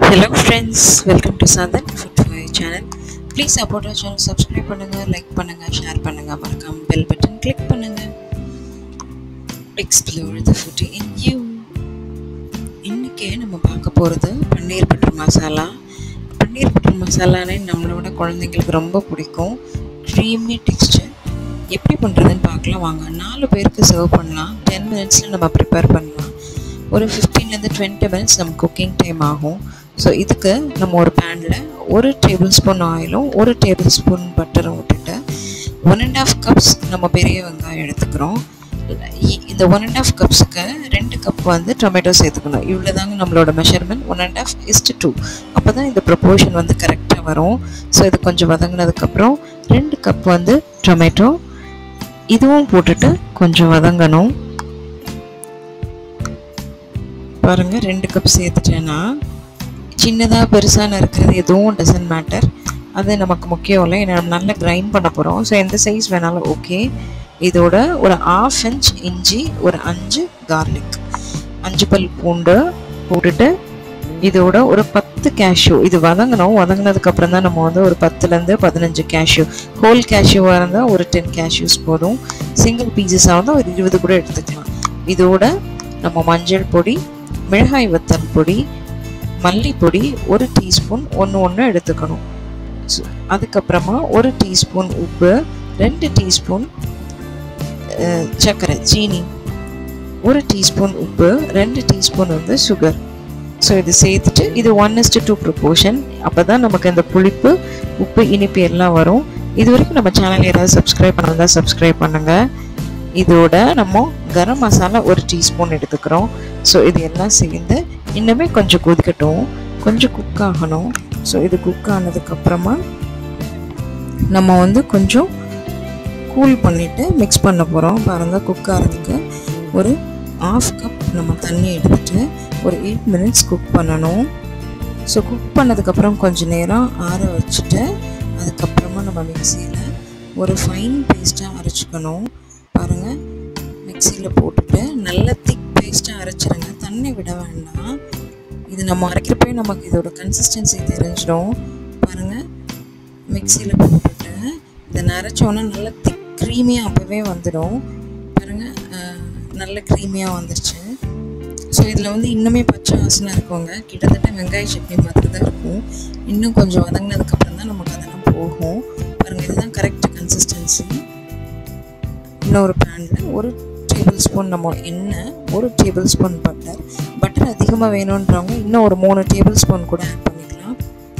Hello friends, welcome to Southern Food for You channel. Please support our channel, subscribe பண்ணுங்க like பண்ணுங்க share பண்ணுங்க மறக்காம bell button click பண்ணுங்க explore the food in you இன்னைக்கு நம்ம பார்க்க போகிறது பன்னீர் பட்டர் மசாலா பன்னீர் பட்டர் மசாலானே நம்மளோட குழந்தைங்களுக்கு ரொம்ப பிடிக்கும் க்ரீமி டெக்ஸ்டர் எப்படி பண்ணுறதுன்னு பார்க்கலாம் வாங்க நாலு பேருக்கு சர்வ் பண்ணலாம் டென் மினிட்ஸில் நம்ம ப்ரிப்பேர் பண்ணலாம் ஒரு ஃபிஃப்டீன்லேருந்து டுவெண்ட்டி மினிட்ஸ் நம்ம குக்கிங் டைம் ஆகும் ஸோ இதுக்கு நம்ம ஒரு பேனில் ஒரு டேபிள் ஸ்பூன் ஆயிலும் ஒரு டேபிள் ஸ்பூன் பட்டரும் விட்டுட்டு ஒன் அண்ட் ஆஃப் கப்ஸ் நம்ம பெரிய வெங்காயம் எடுத்துக்கிறோம் இ- இந்த ஒன் அண்ட் ஆஃப் கப்ஸுக்கு ரெண்டு கப் வந்து டொமேட்டோ சேர்த்துக்கணும் இவ்வளோ தாங்க நம்மளோட measurement one and half is to two அப்போ தான் இந்த ப்ரொப்போர்ஷன் வந்து கரெக்டாக வரும் ஸோ இது கொஞ்சம் வதங்கினதுக்கப்புறம் ரெண்டு கப் வந்து டொமேட்டோ இதுவும் போட்டுட்டு கொஞ்சம் வதங்கணும் பாருங்கள் ரெண்டு கப் சேர்த்துட்டேன்னா சின்னதாக பெருசாக இருக்கிறது எதுவும் டசன்ட் மேட்டர் அது நமக்கு முக்கியம் இல்லை ஏன்னா நம்ம நல்லா கிரைண்ட் பண்ண போகிறோம் ஸோ எந்த சைஸ் வேணாலும் ஓகே இதோட ஒரு ஆஃப் இன்ச் இஞ்சி ஒரு அஞ்சு கார்லிக் அஞ்சு பல் பூண்டு போட்டுட்டு இதோட ஒரு பத்து கேஷ்யூ இது வதங்கணும் வதங்கினதுக்கு அப்புறம் தான் நம்ம வந்து ஒரு பத்துலேருந்து பதினஞ்சு கேஷ்யூ ஹோல் கேஷ்யூவாக இருந்தால் ஒரு டென் கேஷ்யூஸ் போதும் சிங்கிள் பீசஸாக இருந்தால் ஒரு இருபது கூட எடுத்துக்கலாம் இதோட நம்ம மஞ்சள் பொடி மிளகாய் வத்தல் பொடி மல்லிப்பொடி ஒரு டீஸ்பூன் ஒன்று ஒன்று எடுத்துக்கணும் So, அதுக்கப்புறமா ஒரு டீஸ்பூன் உப்பு ரெண்டு டீஸ்பூன் அஹ், சர்க்கரை சீனி ஒரு டீஸ்பூன் உப்பு ரெண்டு டீஸ்பூன் வந்து சுகர் ஸோ இது சேர்த்துட்டு இது ஒன் இஸ்டு டூ ப்ரொபோர்ஷன் அப்போ தான் நமக்கு இந்த புளிப்பு உப்பு இனிப்பு எல்லாம் வரும் இது வரைக்கும் நம்ம சேனல் யாராவது சப்ஸ்கிரைப் பண்ணாதான் சப்ஸ்கிரைப் பண்ணுங்கள் இதோட நம்ம கரம் மசாலா ஒரு டீஸ்பூன் எடுத்துக்கிறோம் ஸோ இது எல்லாம் சேர்ந்து இன்னுமே கொஞ்சம் கொதிக்கட்டும் கொஞ்சம் குக் ஆகணும் ஸோ இது குக் ஆனதுக்கப்புறமா நம்ம வந்து கொஞ்சம் கூல் பண்ணிவிட்டு மிக்ஸ் பண்ண போகிறோம் பாருங்கள் குக் ஆகிறதுக்கு ஒரு ஆஃப் கப் நம்ம தண்ணி எடுத்துட்டு ஒரு எயிட் மினிட்ஸ் குக் பண்ணணும் ஸோ குக் பண்ணதுக்கப்புறம் கொஞ்ச நேரம் ஆற வச்சுட்டு அதுக்கப்புறமா நம்ம மிக்சியில் ஒரு ஃபைன் பேஸ்ட்டாக அரைச்சிக்கணும் பாருங்கள் மிக்சியில் போட்டுட்டு நல்ல திக் பேஸ்ட்டாக அரைச்சிருங்க தண்ணி விட வேண்டாம் இது நம்ம அரைக்கிறப்பே நமக்கு இதோட கன்சிஸ்டன்சி தெரிஞ்சிடும் பாருங்கள் மிக்சியில் போட்டுட்டு இதை நரைச்சோன்னே நல்ல திக் க்ரீமியாக அப்போவே வந்துடும் பாருங்கள் நல்ல க்ரீமியாக வந்துருச்சு ஸோ இதில் வந்து இன்னுமே பச்சை வாசனை இருக்குங்க கிட்டத்தட்ட வெங்காய சட்னி மாதிரி தான் இருக்கும் இன்னும் கொஞ்சம் வதங்கினதுக்கப்புறம் தான் நமக்கு அதெல்லாம் போகும் பாருங்கள் இதுதான் கரெக்ட் கன்சிஸ்டன்சி இன்னொரு பேனில் ஒரு டேபிள் ஸ்பூன் நம்ம எண்ணெய் ஒரு டேபிள் ஸ்பூன் பட்டர் பட்டர் அதிகமாக வேணுன்றவங்க இன்னும் ஒரு மூணு டேபிள் ஸ்பூன் கூட ஆட் பண்ணிக்கலாம்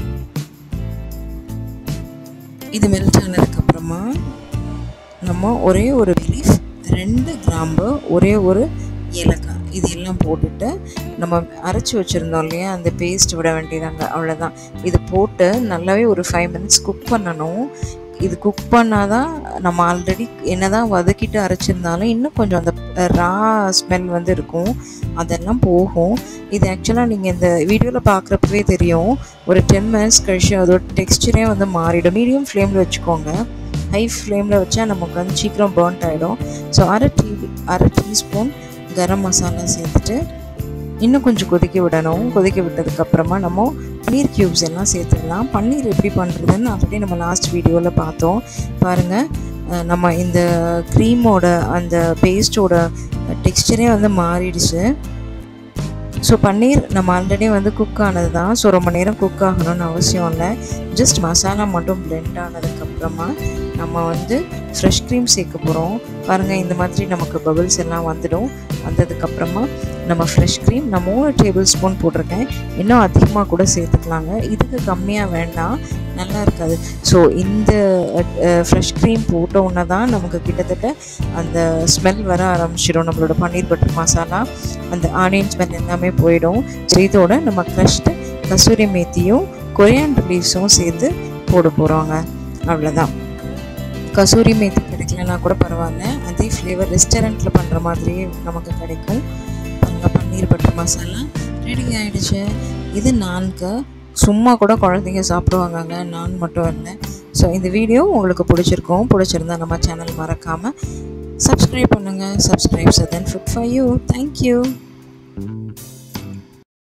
இது மெல்ட் ஆனதுக்கப்புறமா நம்ம ஒரே ஒரு லீஃப் ரெண்டு கிராம்பு ஒரே ஒரு ஏலக்காய் இது எல்லாம் போட்டுட்டு நம்ம அரைச்சி வச்சுருந்தோம் இல்லையா அந்த பேஸ்ட் விட வேண்டியதாங்க அவ்வளோதான் இது போட்டு நல்லாவே ஒரு ஃபைவ் மினிட்ஸ் குக் பண்ணணும் இது குக் பண்ணால் தான் நம்ம ஆல்ரெடி என்ன தான் வதக்கிட்டு அரைச்சிருந்தாலும் இன்னும் கொஞ்சம் அந்த ரா ஸ்மெல் வந்து இருக்கும் அதெல்லாம் போகும் இது ஆக்சுவலாக நீங்கள் இந்த வீடியோவில் பார்க்குறப்பவே தெரியும் ஒரு டென் மினிட்ஸ் கழிச்சு அதோட டெக்ஸ்டரே வந்து மாறிடும் மீடியம் ஃப்ளேமில் வச்சுக்கோங்க ஹை ஃப்ளேமில் வச்சா நமக்கு வந்து சீக்கிரம் பேர்ன்ட் ஆகிடும் ஸோ அரை டீ அரை டீஸ்பூன் கரம் மசாலா சேர்த்துட்டு இன்னும் கொஞ்சம் கொதிக்க விடணும் கொதிக்க விட்டதுக்கப்புறமா நம்ம பன்னீர் க்யூப்ஸ் எல்லாம் சேர்த்துடலாம் பன்னீர் எப்படி பண்ணுறதுன்னு ஆல்ரெடி நம்ம லாஸ்ட் வீடியோவில் பார்த்தோம் பாருங்கள் அஹ் நம்ம இந்த க்ரீமோட அந்த பேஸ்ட்டோட டெக்ஸ்டரே வந்து மாறிடுச்சு ஸோ பன்னீர் நம்ம ஆல்ரெடி வந்து குக் ஆனது தான் ஸோ ரொம்ப நேரம் குக் ஆகணும்னு அவசியம் இல்லை ஜஸ்ட் மசாலா மட்டும் பிளெண்ட் ஆனதுக்கப்புறமா நம்ம வந்து ஃப்ரெஷ் க்ரீம் சேர்க்க போகிறோம் பாருங்கள் இந்த மாதிரி நமக்கு பபிள்ஸ் எல்லாம் வந்துடும் வந்ததுக்கப்புறமா நம்ம ஃப்ரெஷ் க்ரீம் நான் மூணு டேபிள் ஸ்பூன் போட்டிருக்கேன் இன்னும் அதிகமாக கூட சேர்த்துக்கலாங்க இதுக்கு கம்மியாக வேண்டாம் நல்லா இருக்காது ஸோ இந்த ஃப்ரெஷ் க்ரீம் போட்ட உடனே தான் நமக்கு கிட்டத்தட்ட அந்த ஸ்மெல் வர ஆரம்பிச்சிடும் நம்மளோட பன்னீர் பட்டர் மசாலா அந்த ஆனியன் ஸ்மெல் எல்லாமே போயிடும் ஸோ இதோட நம்ம க்ரஷ்டு கசூரி மேத்தியும் கொரியாண்டர் லீவ்ஸும் சேர்த்து போட போகிறோங்க அவ்வளோதான் கசூரி மேத்தி கிடைக்கலனா கூட பரவாயில்ல அதே ஃப்ளேவர் ரெஸ்டாரண்ட்டில் பண்ணுற மாதிரியே நமக்கு கிடைக்கும் பாருங்க பன்னீர் பட்டர் மசாலா ரெடி ஆகிடுச்சு இது நான்கு சும்மா கூட குழந்தைங்க சாப்பிடுவாங்கங்க நான் மட்டும் இல்லை ஸோ இந்த வீடியோ உங்களுக்கு பிடிச்சிருக்கும் பிடிச்சிருந்தா நம்ம சேனல் மறக்காமல் சப்ஸ்கிரைப் பண்ணுங்கள் subscribe southern food for you thank you